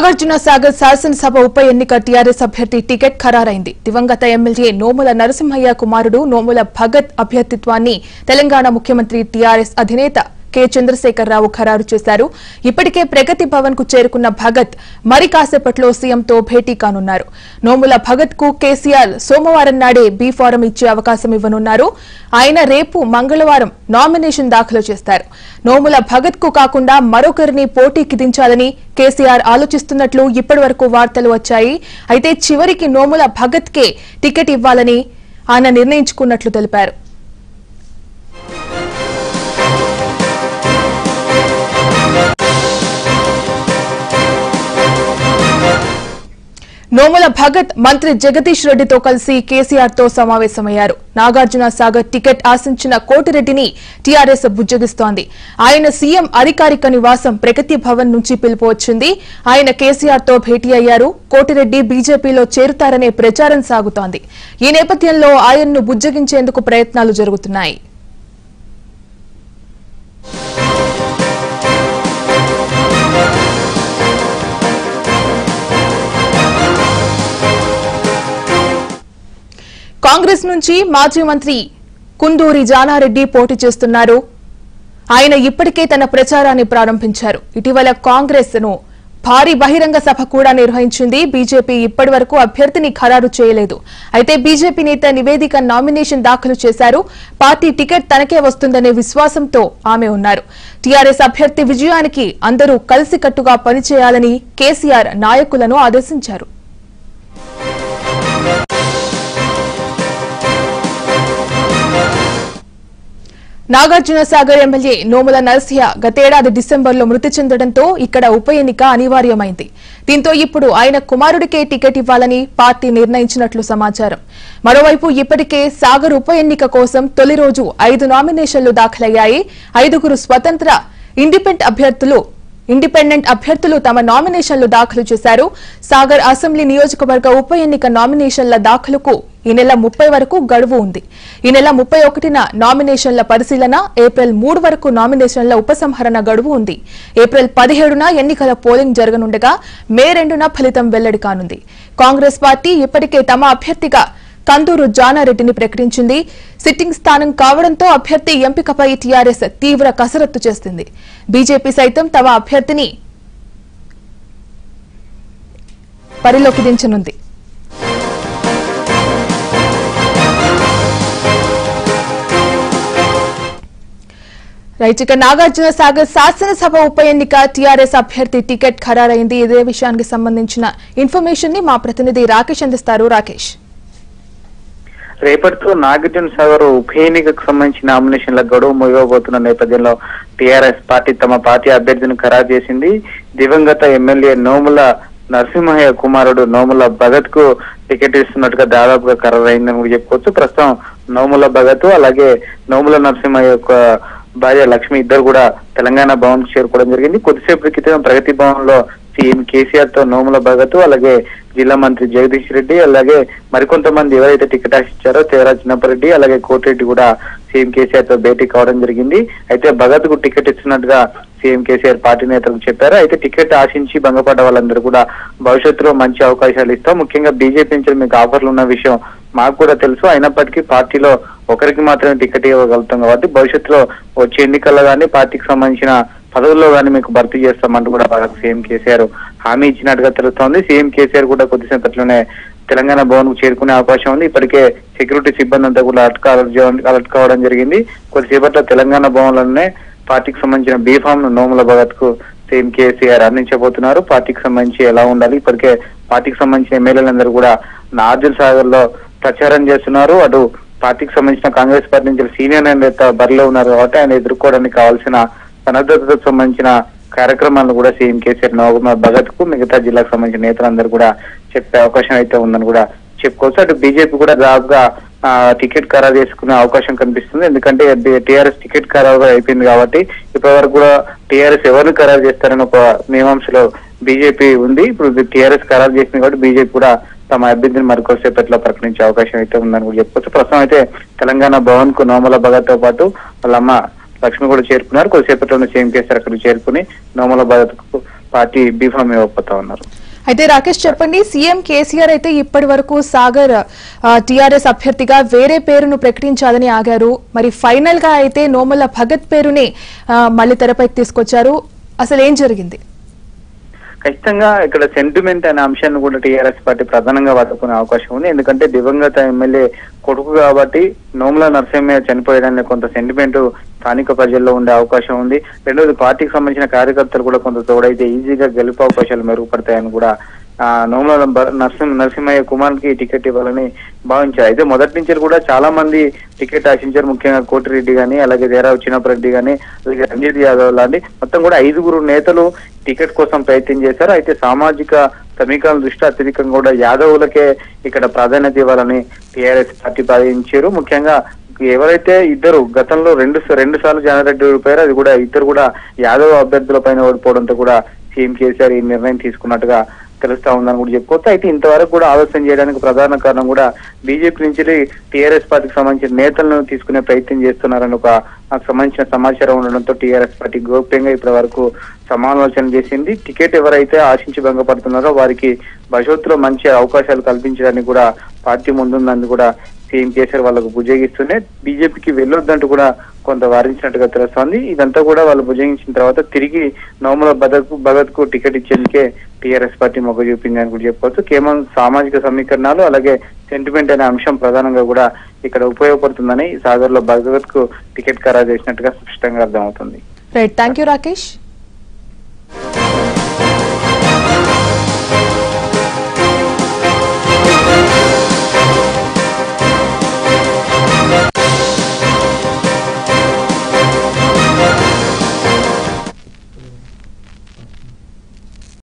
నాగార్జున సాగర్ శాసనసభ ఉప ఎన్నిక టీఆర్ఎస్ అభ్యర్థి టికెట్ ఖరారైంది దివంగత ఎమ్మెల్యే నోముల నరసింహయ్య కుమారుడు నోముల భగత్ అభ్యర్థిత్వాన్ని తెలంగాణ ముఖ్యమంత్రి టీఆర్ఎస్ అధినేత కె చంద్రశేఖరరావు ఖరారు చేశారు ఇప్పటికే ప్రగతి భవన్ కు చేరుకున్న భగత్ మరి కాసేపట్లో సీఎంతో భేటీ కానున్నారు నోముల భగత్ కు కేసీఆర్ సోమవారం నాడే బీ ఫారం ఇచ్చే అవకాశం ఇవ్వనున్నారు ఆయన రేపు మంగళవారం నామినేషన్ దాఖలు చేస్తారు నోముల భగత్ కు కాకుండా మరొకరిని పోటీకి దించాలని కేసీఆర్ ఆలోచిస్తున్నట్లు ఇప్పటివరకు వార్తలు వచ్చాయి అయితే చివరికి నోముల భగత్ కే టికెట్ ఇవ్వాలని ఆయన నిర్ణయించుకున్నట్లు తెలిపారు నోముల భగత్ మంత్రి జగదీష్ రెడ్డితో కలిసి కేసీఆర్ తో సమావేశమయ్యారు నాగార్జున సాగర్ టికెట్ ఆశించిన కోటిరెడ్డిని టీఆర్ఎస్ బుజ్జగిస్తోంది ఆయన సీఎం అధికారిక నివాసం ప్రగతి భవన్ నుంచి పిలుపు వచ్చింది ఆయన కేసీఆర్ తో భేటీ అయ్యారు కోటిరెడ్డి బీజేపీలో చేరుతారనే ప్రచారం సాగుతోంది ఈ నేపథ్యంలో ఆయన్ను బుజ్జగించేందుకు ప్రయత్నాలు జరుగుతున్నాయి కాంగ్రెస్ నుంచి మాజీ మంత్రి కుందూరి జానారెడ్డి పోటీ చేస్తున్నారు ఆయన ఇప్పటికే తన ప్రచారాన్ని ప్రారంభించారు ఇటీవల కాంగ్రెస్ ను భారీ బహిరంగ సభ కూడా నిర్వహించింది బీజేపీ ఇప్పటి వరకు అభ్యర్థిని ఖరారు చేయలేదు అయితే బీజేపీ నేత నివేదిక నామినేషన్ దాఖలు చేశారు పార్టీ టికెట్ తనకే వస్తుందనే విశ్వాసంతో ఆమె ఉన్నారు టీఆర్ఎస్ అభ్యర్థి విజయానికి అందరూ కలిసికట్టుగా పనిచేయాలని కేసీఆర్ నాయకులను ఆదేశించారు నాగార్జున సాగర్ ఎమ్మెల్యే నోముల నరసింహ గతేడాది డిసెంబర్లో మృతి చెందడంతో ఇక్కడ ఉప ఎన్నిక అనివార్యమైంది దీంతో ఇప్పుడు ఆయన కుమారుడికే టికెట్ ఇవ్వాలని పార్టీ నిర్ణయించినట్లు సమాచారం మరోవైపు ఇప్పటికే సాగర్ ఉప ఎన్నిక కోసం తొలి రోజు ఐదు నామినేషన్లు దాఖలయ్యాయి ఐదుగురు స్వతంత్ర ఇండిపెండెంట్ అభ్యర్థులు ఇండిపెండెంట్ అభ్యర్థులు తమ నామినేషన్లు దాఖలు చేశారు సాగర్ అసెంబ్లీ నియోజకవర్గ ఉప ఎన్నిక నామినేషన్ల దాఖలుకు ఈ నెల ముప్పై వరకు గడువు ఉంది ఈ నెల ముప్పై ఒకటిన నామినేషన్ల పరిశీలన ఏప్రిల్ మూడు వరకు నామినేషన్ల ఉపసంహరణ గడువు ఉంది ఏప్రిల్ పదిహేడున ఎన్నికల పోలింగ్ జరగనుండగా మే రెండున ఫలితం వెల్లడి కానుంది కాంగ్రెస్ పార్టీ ఇప్పటికే తమ అభ్యర్థిగా కందూరు జానారెడ్డిని ప్రకటించింది సిట్టింగ్ స్థానం కావడంతో అభ్యర్థి ఎంపికపై టీఆర్ఎస్ తీవ్ర కసరత్తు చేస్తుంది బీజేపీ సైతం తమ అభ్యర్థిని పరిలోకి దించనుంది రైట్ ఇక నాగార్జున సాగర్ శాసనసభ ఉప ఎన్నిక టీఆర్ఎస్ అభ్యర్థి టికెట్ ఖరారైంది ఇదే విషయానికి సంబంధించిన ఇన్ఫర్మేషన్ ని మా ప్రతినిధి రాకేష్ అందిస్తారు రాకేష్ రేపటితో నాగార్జున సాగర్ ఉప ఎన్నికకు సంబంధించిన నామినేషన్ల గడువు ముగియబోతున్న నేపథ్యంలో టీఆర్ఎస్ పార్టీ తమ పార్టీ అభ్యర్థిని ఖరారు చేసింది దివంగత ఎమ్మెల్యే నోముల నరసింహయ్య కుమారుడు నోముల భగత్ కు టికెట్ ఇస్తున్నట్టుగా దాదాపుగా ఖరారైందని కూడా చెప్పుకోవచ్చు ప్రస్తుతం నోముల భగత్ అలాగే నోముల నరసింహయ్య యొక్క భార్య లక్ష్మి ఇద్దరు కూడా తెలంగాణ భవన్ కు చేరుకోవడం జరిగింది కొద్దిసేపటి క్రితం ప్రగతి భవన్ లో సీఎం కేసీఆర్ తో నోముల భగత్ అలాగే జిల్లా మంత్రి జగదీష్ రెడ్డి అలాగే మరికొంతమంది ఎవరైతే టికెట్ ఆశించారో తేరా చిన్నపరెడ్డి అలాగే కోటిరెడ్డి కూడా సీఎం కేసీఆర్ తో భేటీ కావడం జరిగింది అయితే భగత్ కు టికెట్ ఇచ్చినట్టుగా సీఎం కేసీఆర్ పార్టీ నేతలకు చెప్పారు అయితే టికెట్ ఆశించి భంగపడ్డ వాళ్ళందరూ కూడా భవిష్యత్తులో మంచి అవకాశాలు ఇస్తాం ముఖ్యంగా బీజేపీ నుంచి మీకు ఆఫర్లు ఉన్న విషయం మాకు కూడా తెలుసు అయినప్పటికీ పార్టీలో ఒకరికి మాత్రమే టికెట్ ఇవ్వగలుగుతాం కాబట్టి భవిష్యత్తులో వచ్చే ఎన్నికల్లో కానీ పార్టీకి సంబంధించిన పదవుల్లో కానీ మీకు భర్తీ చేస్తామంటూ కూడా బాగా సీఎం కేసీఆర్ హామీ ఇచ్చినట్టుగా తెలుస్తోంది సీఎం కేసీఆర్ కూడా కొద్దిసేపట్లోనే తెలంగాణ భవన్ కు చేరుకునే అవకాశం ఉంది ఇప్పటికే సెక్యూరిటీ సిబ్బంది అంతా కూడా అలర్ట్ కావడం అలర్ట్ కావడం జరిగింది కొద్దిసేపట్లో తెలంగాణ భవన్లోనే పార్టీకి సంబంధించిన బీఫామ్ ను నోముల భగత్ కు సీఎం కేసీఆర్ అందించబోతున్నారు పార్టీకి సంబంధించి ఎలా ఉండాలి ఇప్పటికే పార్టీకి సంబంధించిన ఎమ్మెల్యేలందరూ కూడా నార్జుల్ సాగర్ లో ప్రచారం చేస్తున్నారు అటు పార్టీకి సంబంధించిన కాంగ్రెస్ పార్టీ నుంచి సీనియర్ నేత బరిలో ఉన్నారు కాబట్టి ఆయన ఎదుర్కోవడానికి కావాల్సిన సన్నద్ధతకు సంబంధించిన కార్యక్రమాలను కూడా సీఎం కేసీఆర్ నవకుమార్ భగత్ కు మిగతా జిల్లాకు సంబంధించిన నేతలందరూ కూడా చెప్పే అవకాశం అయితే ఉందని కూడా చెప్పుకోవచ్చు అటు బీజేపీ కూడా దాదాపుగా ఆ, టికెట్ ఖరారు చేసుకునే అవకాశం కనిపిస్తుంది ఎందుకంటే టీఆర్ఎస్ టికెట్ ఖరారు అయిపోయింది కాబట్టి ఇప్పటి వరకు కూడా టీఆర్ఎస్ ఎవరిని ఖరారు చేస్తారని ఒక మీమాంసలో బీజేపీ ఉంది ఇప్పుడు టీఆర్ఎస్ ఖరారు చేసింది కాబట్టి బీజేపీ కూడా తమ అభ్యర్థిని మరికొద్దిసేపట్లో ప్రకటించే అవకాశం అయితే ఉందని కూడా చెప్పుకోవచ్చు ప్రస్తుతం అయితే తెలంగాణ భవన్ కు నోమల భగత్ తో పాటు వాళ్ళ అమ్మ లక్ష్మి కూడా చేరుకున్నారు కొద్దిసేపట్లో సీఎం కేసీఆర్ అక్కడికి చేరుకుని నోమల భగత్ కు పార్టీ బీఫామ్ ఇవ్వకపోతా ఉన్నారు అయితే రాకేష్ చెప్పండి సీఎం కేసీఆర్ అయితే ఇప్పటి వరకు సాగర్ టీఆర్ఎస్ అభ్యర్థిగా వేరే పేరును ప్రకటించాలని ఆగారు మరి ఫైనల్ గా అయితే నోముల భగత్ పేరుని ఆ, మళ్ళీ తెరపైకి తీసుకొచ్చారు అసలు ఏం జరిగింది ఖచ్చితంగా ఇక్కడ సెంటిమెంట్ అనే అంశాన్ని కూడా టీఆర్ఎస్ పార్టీ ప్రధానంగా వాడుకునే అవకాశం ఉంది ఎందుకంటే దివంగత ఎమ్మెల్యే కొడుకు కాబట్టి నోముల నరసింహయ్య చనిపోయడానికి కొంత సెంటిమెంట్ స్థానిక ప్రజల్లో ఉండే అవకాశం ఉంది రెండోది పార్టీకి సంబంధించిన కార్యకర్తలు కూడా కొంత తోడైతే ఈజీగా గెలుపు అవకాశాలు మెరుగుపడతాయని కూడా ఆ, నోముల బ- నరసింహ నరసింహయ్య కుమార్కి టికెట్ ఇవ్వాలని భావించారు అయితే మొదటి నుంచి కూడా చాలా మంది టికెట్ ఆశించారు ముఖ్యంగా కోటిరెడ్డి గాని అలాగే దేరావు చిన్నపరెడ్డి గాని అలాగే రంజిత్ యాదవ్ లాంటి మొత్తం కూడా ఐదుగురు నేతలు టికెట్ కోసం ప్రయత్నం చేశారు అయితే సామాజిక సమీకరణ దృష్ట్యా అత్యధికంగా కూడా యాదవులకే ఇక్కడ ప్రాధాన్యత ఇవ్వాలని టీఆర్ఎస్ పార్టీ భావించారు ముఖ్యంగా ఎవరైతే ఇద్దరు గతంలో రెండు రెండు సార్లు జానారెడ్డి ఓడిపోయారో అది కూడా ఇద్దరు కూడా యాదవ్ అభ్యర్థుల పైన ఓడిపోవడంతో కూడా సీఎం కేసీఆర్ ఈ నిర్ణయం తీసుకున్నట్టుగా తెలుస్తా ఉందని కూడా చెప్పుకోవచ్చు అయితే ఇంతవరకు కూడా ఆలోచన చేయడానికి ప్రధాన కారణం కూడా బీజేపీ నుంచి టీఆర్ఎస్ పార్టీకి సంబంధించిన నేతలను తీసుకునే ప్రయత్నం చేస్తున్నారని ఒక నాకు సంబంధించిన సమాచారం ఉండడంతో టీఆర్ఎస్ పార్టీ గోప్యంగా ఇప్పటి వరకు సమాలోచన చేసింది టికెట్ ఎవరైతే ఆశించి భంగపడుతున్నారో వారికి భవిష్యత్తులో మంచి అవకాశాలు కల్పించడానికి కూడా పార్టీ ముందుందని కూడా సీఎం కేసీఆర్ వాళ్ళకు భుజగిస్తూనే బీజేపీకి వెళ్ళొద్దంటూ కూడా కొంత వారించినట్టుగా తెలుస్తోంది ఇదంతా కూడా వాళ్ళు భుజగించిన తర్వాత తిరిగి నవముల భగత్ భగత్ కు టికెట్ ఇచ్చేందుకే టీఆర్ఎస్ పార్టీ మొగ్గు చూపింది అని కూడా చెప్పుకోవచ్చు కేవలం సామాజిక సమీకరణాలు అలాగే సెంటిమెంట్ అనే అంశం ప్రధానంగా కూడా ఇక్కడ ఉపయోగపడుతుందని సాగర్ లో భగత్ కు టికెట్ ఖరారు చేసినట్టుగా స్పష్టంగా అర్థమవుతుంది రైట్ థ్యాంక్ యూ రాకేష్